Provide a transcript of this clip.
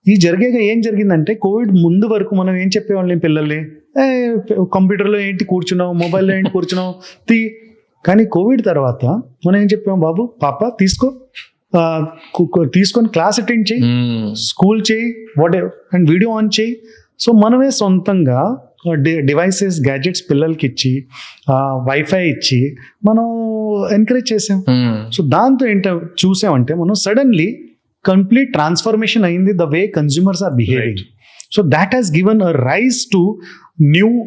ఈ జరిగాక ఏం జరిగిందంటే కోవిడ్ ముందు వరకు మనం ఏం చెప్పేవాళ్ళం పిల్లల్ని ఏ కంప్యూటర్లో ఏంటి కూర్చున్నావు మొబైల్లో ఏంటి కూర్చున్నావు తీ కానీ కోవిడ్ తర్వాత మనం ఏం చెప్పాం బాబు పాప తీసుకో ఆ, కు- కు- తీసుకొని క్లాస్ అటెండ్ చేయి మ్మ్. స్కూల్ చేయి వాట్ అండ్ వీడియో ఆన్ చేయి సో మనమే సొంతంగా డివైసెస్ గ్యాజెట్స్ పిల్లలకి ఇచ్చి వైఫై ఇచ్చి మనం ఎంకరేజ్ చేసాం మ్మ్. సో దాంతో ఏంట చూసామంటే మనం సడన్లీ కంప్లీట్ ట్రాన్స్ఫర్మేషన్ అయింది the way consumers are behaving so that has given a rise to new